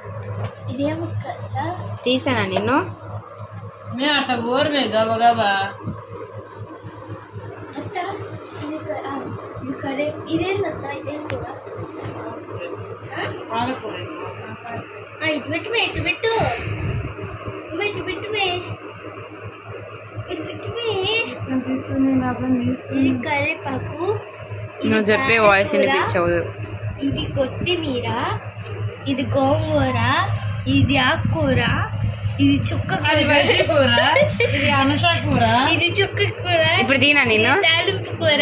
ఇదేమో కదా తీసానా నిన్ను మే అట్ట ఊరమే గబా గబా అత్త ఇది క- ఆ, ఇది కరే ఇదేందత్త ఇదేం కూర పాలకూర ఆ, ఇటు పెట్టుమే ఇటు పెట్టు అమ్మ, ఇటు పెట్టుమే ఇటు పెట్టుమే తీసుకొని తీసుకొని నా పని తీసుకొని ఇది కరేపాకు ఇది నువ్వు చెప్పే వాయిస్ పాలకూర, వినిపించవు ఇది కొత్తిమీర ఇది గోంగూర ఇది ఆకుకూర ఇది చుక్క అది కూర వడ్డీ కూర ఇది అనుష కూర ఇది చుక్క కూర ఇప్పుడు దీనా నిన్ను ఇది తాలింపు కూర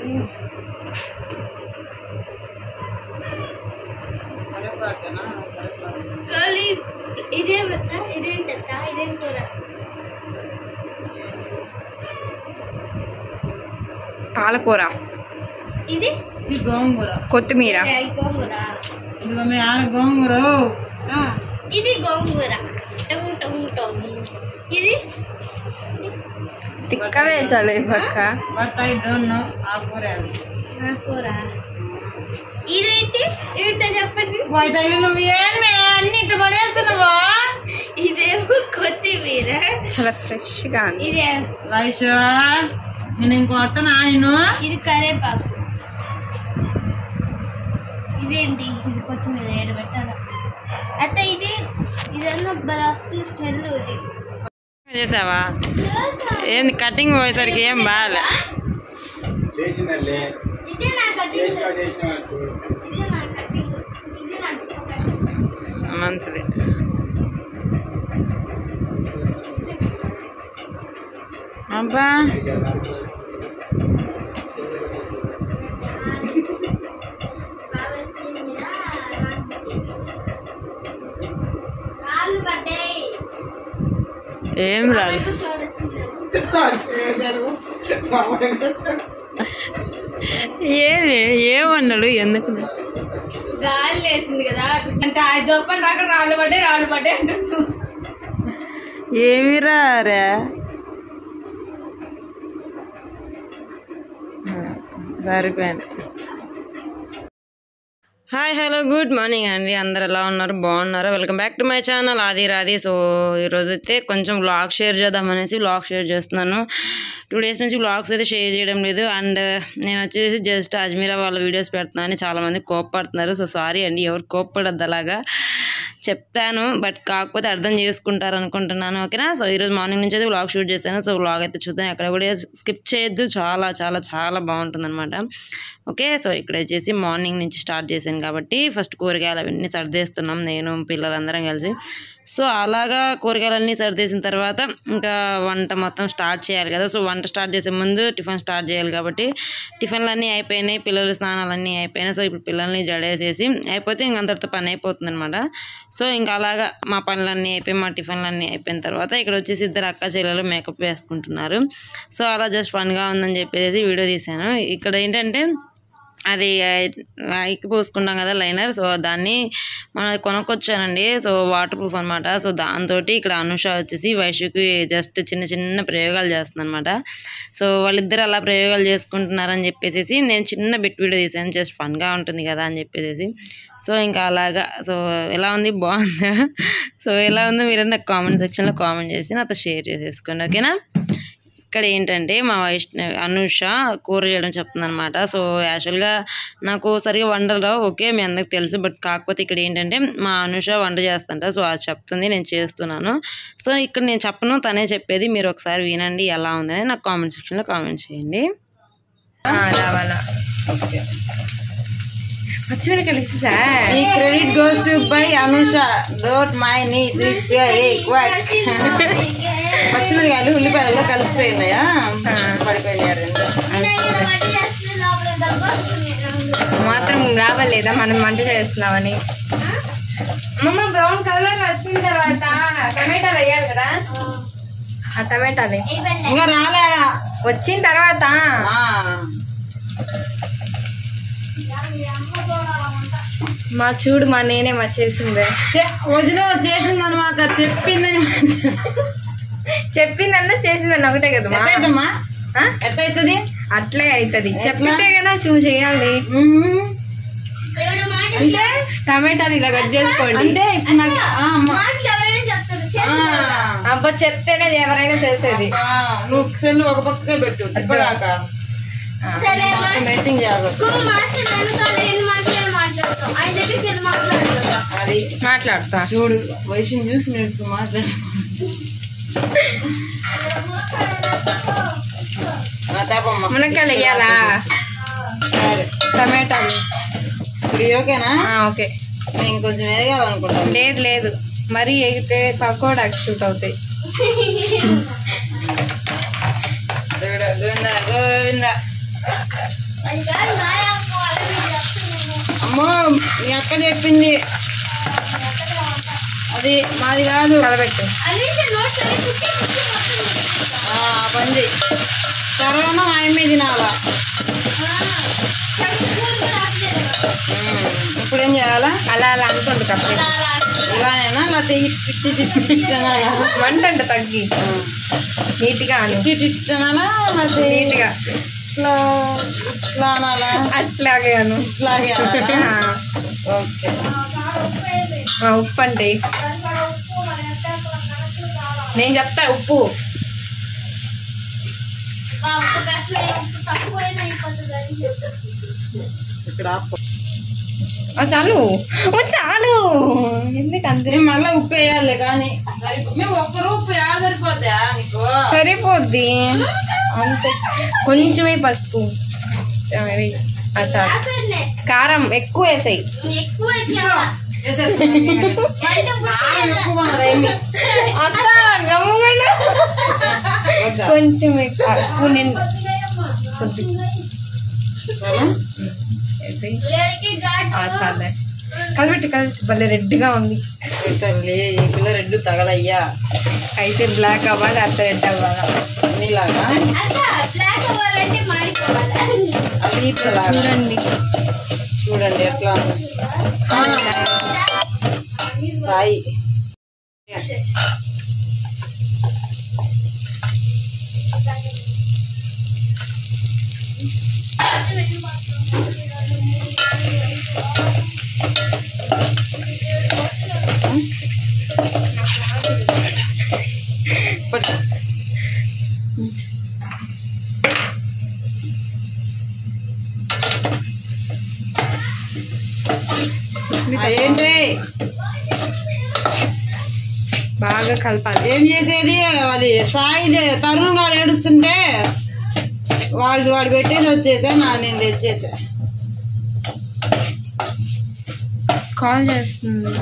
కరివేపాకేనా? కాలి ఇదేమత్త ఇదేంటత్త ఇదేం కూర పాలకూర ఇది ఇది గోంగూర కొత్తిమీర ఇది గోంగూర ఇదిగో మీ ఆడ గోంగూర ఆ, ఇది గోంగూర టము టము టము ఇది తిక్క వేషాలు ఈ పక్క బట్ ఐ డోంట్ నో ఆ కూర అది ఆ కూర ఇదైతే ఏంటో చెప్పండి పోయి తల్లి నువ్వు ఏమి అన్ని ఇట్ట పడేస్తున్నావా ఇదేమో కొత్తిమీర చాలా ఫ్రెష్ గా ఉంది ఇదే వైషా నేను ఇంకో అట్టన ఆయన ఇది కరేపాకు ఇదేంటి ఇది కొత్తిమీర ఏడు పెట్టాల అత్త ఇది ఇదన్నా బలాస్తి స్మెల్ ఇది చేసావా ఏంది కటింగ్ పోయేసరికి ఏం బాగాలే చేసిందల్లే ఇదే నా కటింగ్ చేసినా చేసిన వాళ్ళకు ఇదే నా కటింగ్ ఇదే నా కటింగ్ మంచిది అబ్బా రాళ్ళు పడ్డాయి ఏం రాదు ఏమి ఏమన్నాడు ఎందుకు గాలి లేసింది కదా అంటే ఆ జొప్పని దాకా రాళ్ళు పడ్డాయి రాళ్ళు పడ్డాయి అంటున్నాడు ఏమి రారా సరిపోయింది హాయ్ హలో గుడ్ మార్నింగ్ అండి అందరు ఎలా ఉన్నారు బాగున్నారు welcome back to my channel Aadi Raadi so ఈరోజు అయితే కొంచెం వ్లాగ్ షేర్ చేద్దాం అనేసి వ్లాగ్ షేర్ చేస్తున్నాను టూ డేస్ నుంచి వ్లాగ్స్ అయితే షేర్ చేయడం లేదు అండ్ నేను వచ్చేసి జస్ట్ అజ్మీరా వాళ్ళ వీడియోస్ పెడుతున్నాను చాలామంది కోప్పడుతున్నారు సో సారీ అండి ఎవరు కోప్పడద్దు అలాగా చెప్తాను బట్ కాకపోతే అర్థం చేసుకుంటారు అనుకుంటున్నాను ఓకేనా సో ఈరోజు మార్నింగ్ నుంచి అయితే వ్లాగ్ షూట్ చేశాను సో వ్లాగ్ అయితే చూద్దాం ఎక్కడ కూడా స్కిప్ చేయొద్దు చాలా చాలా చాలా బాగుంటుంది అనమాట ఓకే సో ఇక్కడ వచ్చేసి మార్నింగ్ నుంచి స్టార్ట్ చేశాను కాబట్టి ఫస్ట్ కూరగాయలు అవన్నీ సర్దేస్తున్నాం నేను పిల్లలందరం కలిసి సో అలాగా కూరగాయలన్నీ సర్దేసిన తర్వాత ఇంకా వంట మొత్తం స్టార్ట్ చేయాలి కదా సో వంట స్టార్ట్ చేసే ముందు టిఫిన్ స్టార్ట్ చేయాలి కాబట్టి టిఫిన్లు అన్నీ అయిపోయినాయి పిల్లల స్నానాలు అన్నీ అయిపోయినాయి సో ఇప్పుడు పిల్లల్ని జడేసేసి అయిపోతే ఇంక అంతటితో పని అయిపోతుంది అనమాట సో ఇంకా అలాగా మా పనులన్నీ అయిపోయి మా టిఫిన్లు అన్నీ అయిపోయిన తర్వాత ఇక్కడ వచ్చేసి ఇద్దరు అక్క చెల్లెలు మేకప్ వేసుకుంటున్నారు సో అలా జస్ట్ ఫన్గా ఉందని చెప్పేసి వీడియో తీశాను ఇక్కడ ఏంటంటే అది ఐకి పోసుకుంటాం కదా లైనర్ సో దాన్ని మనం కొనుక్కొచ్చానండి సో వాటర్ ప్రూఫ్ అనమాట సో దాంతో ఇక్కడ అనుష వచ్చేసి వైషుకి జస్ట్ చిన్న చిన్న ప్రయోగాలు చేస్తుంది అనమాట సో వాళ్ళిద్దరు అలా ప్రయోగాలు చేసుకుంటున్నారని చెప్పేసి నేను చిన్న బిట్ వీడియో తీసాను జస్ట్ ఫన్గా ఉంటుంది కదా అని చెప్పేసి సో ఇంకా అలాగా సో ఎలా ఉంది బాగుందా సో ఎలా ఉందో మీరు నాకు కామెంట్ సెక్షన్లో కామెంట్ చేసి నాతో షేర్ చేసేసుకోండి ఓకేనా ఇక్కడ ఏంటంటే మా వైష్ణవి అనుష కూర చేయడం చెప్తుంది అనమాట సో యాక్చువల్గా నాకు సరిగా వంటలు రావు ఓకే మీ అందరికి తెలుసు బట్ కాకపోతే ఇక్కడ ఏంటంటే మా అనుష వంట చేస్తుంట సో అది చెప్తుంది నేను చేస్తున్నాను సో ఇక్కడ నేను చెప్పను తనే చెప్పేది మీరు ఒకసారి వినండి ఎలా ఉందని నాకు కామెంట్ సెక్షన్లో కామెంట్ చేయండి ఆ, రావాలా ఓకే పచ్చిమిరకాయలు ఇస్తా ఈ credit goes to by Anusha don't mind నీ పచ్చిమిరకాయలు ఉల్లిపాయలలో కలిసిపోయినాయా పడిపోయినాయి రెండు మాత్రం రావాలేదా మనం వంట చేస్తున్నామని అమ్మమ్మ బ్రౌన్ కలర్ వచ్చిన తర్వాత టమాటా వేయాలి కదా ఆ టమాటాలే ఇంకా రాలేడా వచ్చిన తర్వాత ఆ. మా చూడు మా నేనే మా చేసిందే చె- వదిన చేసిందనమాట చెప్పిందని చెప్పిందన్నా చేసిందన్న ఒకటే కదా మా. ఎట్లయితమ్మా ఆ? ఎట్లయితుంది అట్లే అవుతుంది చెప్పితే కదా నువ్వు చేయాలి ఏడు మాట అంటే టమాటాలు ఇలా కట్ చేసుకోండి అంటే ఇప్పుడు నాకు ఆ, అమ్మ. మాటలు ఎవరైనా చెప్తారు చేతులు ఆ, అబ్బా చెప్తేనే ఎవరైనా చేసేది ఆ, నువ్వు సెల్ ఒక పక్కకే పెట్టు తిప్పడాక సరే మెయింటైన్ చేయాలి స్కూల్ మాస్టర్ వెనకాల ఎన్ని మాటలు మాట్లాడతాం ఆయన దగ్గరికి వెళ్ళి మాట్లాడతాం అది మాట్లాడతా చూడు వయసుని చూసి నేను మాట్లాడు తేపమ్మ మునక్కాయలు వేయాలా సరే టమాటాలు ఇప్పుడు ఇది ఓకేనా ఆ, ఓకే నేను ఇంకొంచెం వేయాలనుకుంటాను లేదు లేదు మరీ ఎగితే పకోడాకి షూట్ అవుతాయి దేవుడా, గోవిందా గోవిందా అది కాదు నాయ వాళ్ళకి చెప్తున్నాను అమ్మో మీ అక్క చెప్పింది అది మాది కాదు కలబెట్టు అన్నింటి నోట్ కుట్టి కుట్టి ఆ, పని చెయ్యి కరోనా మా అమ్మే తినాలా స్కూల్ కూడా ఆపలేదు ఉమ్, ఇప్పుడు ఏం చేయాలా అలా అలా అనుకోండి కప్పే ఇలానేనా లేకపోతే ఇట్టి తిట్టి తిట్టాలా వంట అంట తగ్గి నీట్గా అను ఇట్టి తిట్టాలా లేకపోతే నీట్గా ఇట్లా ఇట్లా అనాలా అట్లాగే అను ఇట్లాగే అనాలా? ఆ, ఓకే ఆ, ఉప్పు అంటే నేను చెప్తా ఉప్పు ఉప్పు కష్టమే ఉప్పు తక్కువైనా అయిపోతుంది అని ఇక్కడ ఆపు. ఆ, చాలు ఓ, చాలు ఎందుకు అంతే మేము మళ్ళీ ఉప్పు వేయాలి కానీ సరిపో- మేము ఒక్కరు ఉప్పు యాడ సరిపోద్దా నీకు సరిపోద్ది అంతే కొంచెమే పసుపు ఆ, వేయ్. ఆ, చాలు రాసేదిలే. కారం ఎక్కువ వేసాయి ఎక్కువ వేసేయాలా? వేసేస్తాను. వంట పుట్టి ఎక్కువ ఉన్నది ఏమి? వద్దా? కొంచెం ఎక్కువ స్పూన్ నిండా కొద్ది చాలా? వేసేయ్. వేడికి ఘాటు. ఆ, చాలే కలిపెట్టి కలిపెట్టి భలే రెడ్గా ఉంది పెట్టాలి ఈ పిల్ల రెడ్డు తగలయ్యా అయితే బ్లాక్ అవ్వాలి అత్త రెడ్ అవ్వాలా నీలాగా అక్క, బ్లాక్ అవ్వాలంటే మాడిపోవాలి. అది ఈ పిల్లలాగా చూడండి చూడండి ఎట్లా ఉంది. ఆ, సాయి పట్టు. ఆ, ఏంటి బాగా కలపాలి ఏం చేసేది అది సాయిదే తరుణ్ గాడు ఏడుస్తుంటే వాడు వాడు పెట్టేసి వచ్చేసా నా నేను తెచ్చేసా కాల్ చేస్తుంది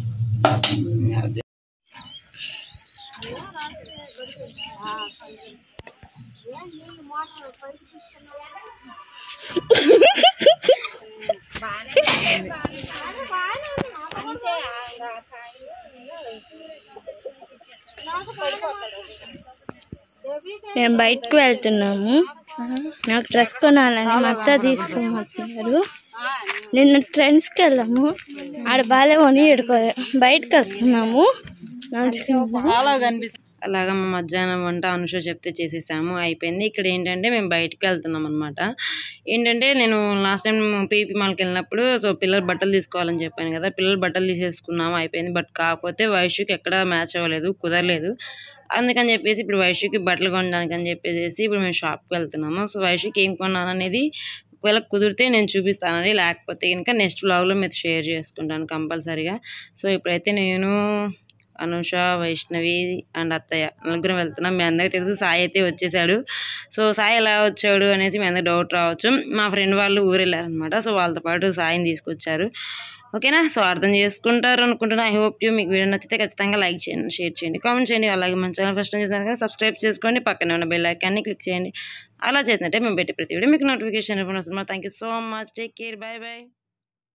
మేము బయటకు వెళ్తున్నాము నాకు డ్రెస్ కొనాలని మా అత్త తీసుకుపోతున్నారు నిన్న ట్రెండ్స్కి వెళ్ళాము ఆడ బాగాలేమని ఇడుకో బయటకు వెళ్తున్నాము నడుచుకుంటూ చాలా కనిపిస్తుంది అలాగా మా మధ్యాహ్నం వంట అనుష చెప్తే చేసేసాము అయిపోయింది ఇక్కడ ఏంటంటే మేము బయటికి వెళ్తున్నాం అనమాట ఏంటంటే నేను లాస్ట్ టైం పీపీ మాల్కి వెళ్ళినప్పుడు సో పిల్లలు బట్టలు తీసుకోవాలని చెప్పాను కదా పిల్లలు బట్టలు తీసేసుకున్నాము అయిపోయింది బట్ కాకపోతే వైశ్యుకి ఎక్కడ మ్యాచ్ అవ్వలేదు కుదరలేదు అందుకని చెప్పేసి ఇప్పుడు వైశ్యుకి బట్టలు కొనడానికి అని చెప్పేసి ఇప్పుడు మేము షాప్కి వెళ్తున్నాము సో వైశ్యుకి ఏం కొన్నాను అనేది ఒకవేళ కుదిరితే నేను చూపిస్తానండి లేకపోతే కనుక నెక్స్ట్ వ్లాగ్లో మీరు షేర్ చేసుకుంటాను కంపల్సరీగా సో ఇప్పుడైతే నేను అనుష వైష్ణవి అండ్ అత్తయ్య నలుగురం వెళ్తున్నాం మీ అందరికీ తెలుసు సాయి అయితే వచ్చేసాడు సో సాయి ఎలా వచ్చాడు అనేసి మీ అందరికి డౌట్ రావచ్చు మా ఫ్రెండ్ వాళ్ళు ఊరు వెళ్ళారనమాట సో వాళ్ళతో పాటు సాయిని తీసుకొచ్చారు ఓకేనా సో అర్థం చేసుకుంటారు అనుకుంటున్నా ఐ హోప్ యూ మీకు వీడియో నచ్చితే ఖచ్చితంగా లైక్ చేయండి షేర్ చేయండి కామెంట్ చేయండి అలాగే మన ఛానల్ ఫస్ట్ టైం చేశారు కదా సబ్స్క్రైబ్ చేసుకోండి పక్కనే ఉన్న బెల్ ఐకాన్ని క్లిక్ చేయండి అలా చేసినట్టే మేము పెట్టే ప్రతి వీడియో మీకు నోటిఫికేషన్ వస్తుంది thank you so much take care bye bye